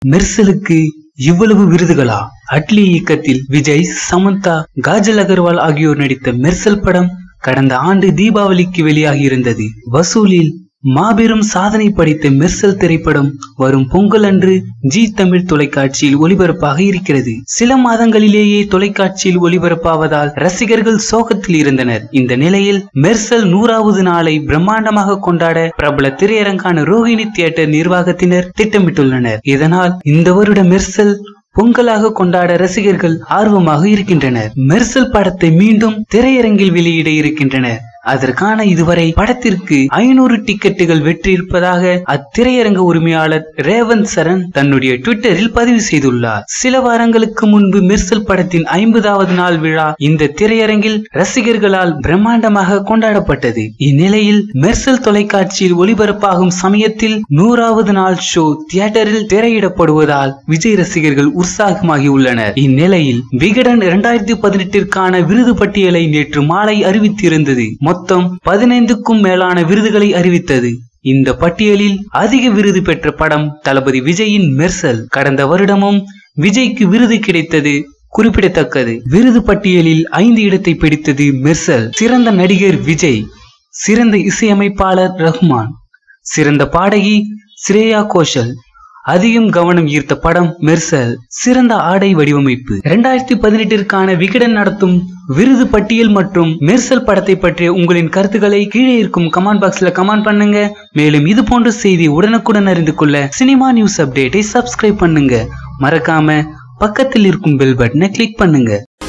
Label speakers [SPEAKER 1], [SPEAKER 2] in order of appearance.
[SPEAKER 1] மெர்சலுக்கு இவ்வளவு விருதுகளா அட்லி இயக்கத்தில் விஜய் சமந்தா காஜல் அகர்வால் ஆகியோர் நடித்த மெர்சல் படம் கடந்த ஆண்டு தீபாவளிக்கு வெளியாகியிருந்தது வசூலில் மாபெரும் சாதனை படைத்த மெர்சல் திரைப்படம் வரும் பொங்கல் அன்று ஜி தமிழ் தொலைக்காட்சியில் ஒளிபரப்பாக இருக்கிறது சில மாதங்களிலேயே தொலைக்காட்சியில் ஒளிபரப்பாவதால் ரசிகர்கள் சோகத்தில் இருந்தனர் இந்த நிலையில் மெர்சல் நூறாவது நாளை பிரம்மாண்டமாக கொண்டாட பிரபல திரையரங்கான ரோஹிணி தியேட்டர் நிர்வாகத்தினர் திட்டமிட்டுள்ளனர் இதனால் இந்த வருட மெர்சல் பொங்கலாக கொண்டாட ரசிகர்கள் ஆர்வமாக இருக்கின்றனர் மெர்சல் படத்தை மீண்டும் திரையரங்கில் வெளியிட இருக்கின்றனர் அதற்கான இதுவரை படத்திற்கு ஐநூறு டிக்கெட்டுகள் வெற்றியிருப்பதாக அத்திரையரங்க உரிமையாளர் ரேவந்த் சரண் தன்னுடைய ட்விட்டரில் பதிவு செய்துள்ளார் சில வாரங்களுக்கு முன்பு மெர்சல் படத்தின் ஐம்பதாவது நாள் விழா இந்த திரையரங்கில் ரசிகர்களால் பிரம்மாண்டமாக கொண்டாடப்பட்டது இந்நிலையில் மெர்சல் தொலைக்காட்சியில் ஒளிபரப்பாகும் சமயத்தில் நூறாவது நாள் ஷோ தியேட்டரில் திரையிடப்படுவதால் விஜய் ரசிகர்கள் உற்சாகமாகி உள்ளனர் இந்நிலையில் விகடன் இரண்டாயிரத்தி பதினெட்டிற்கான விருது பட்டியலை நேற்று மாலை அறிவித்திருந்தது மொத்தம் பதினைந்துக்கும் மேலான விருதுகளை அறிவித்தது இந்த பட்டியலில் அதிக விருது பெற்ற படம் தளபதி விஜயின் மெர்சல் கடந்த வருடமும் விஜய்க்கு விருது கிடைத்தது குறிப்பிடத்தக்கது விருது பட்டியலில் ஐந்து இடத்தை பிடித்தது மெர்சல் சிறந்த நடிகர் விஜய் சிறந்த இசையமைப்பாளர் ரஹ்மான் சிறந்த பாடகி ஸ்ரேயா கோஷல் அதிகம் கவனம் ஈர்த்த படம் மெர்சல் சிறந்த ஆடை வடிவமைப்பு இரண்டாயிரத்தி பதினெட்டிற்கான விகடன் நடத்தும் விருது பட்டியல் மற்றும் மெர்சல் படத்தை பற்றிய உங்களின் கருத்துக்களை கீழே இருக்கும் கமெண்ட் பாக்ஸ்ல கமெண்ட் பண்ணுங்க மேலும் இது போன்ற செய்தி உடனுக்குடன் அறிந்து கொள்ள சினிமா நியூஸ் அப்டேட்டை சப்ஸ்கிரைப் பண்ணுங்க மறக்காம பக்கத்தில் இருக்கும் பெல் பட்டனை கிளிக் பண்ணுங்க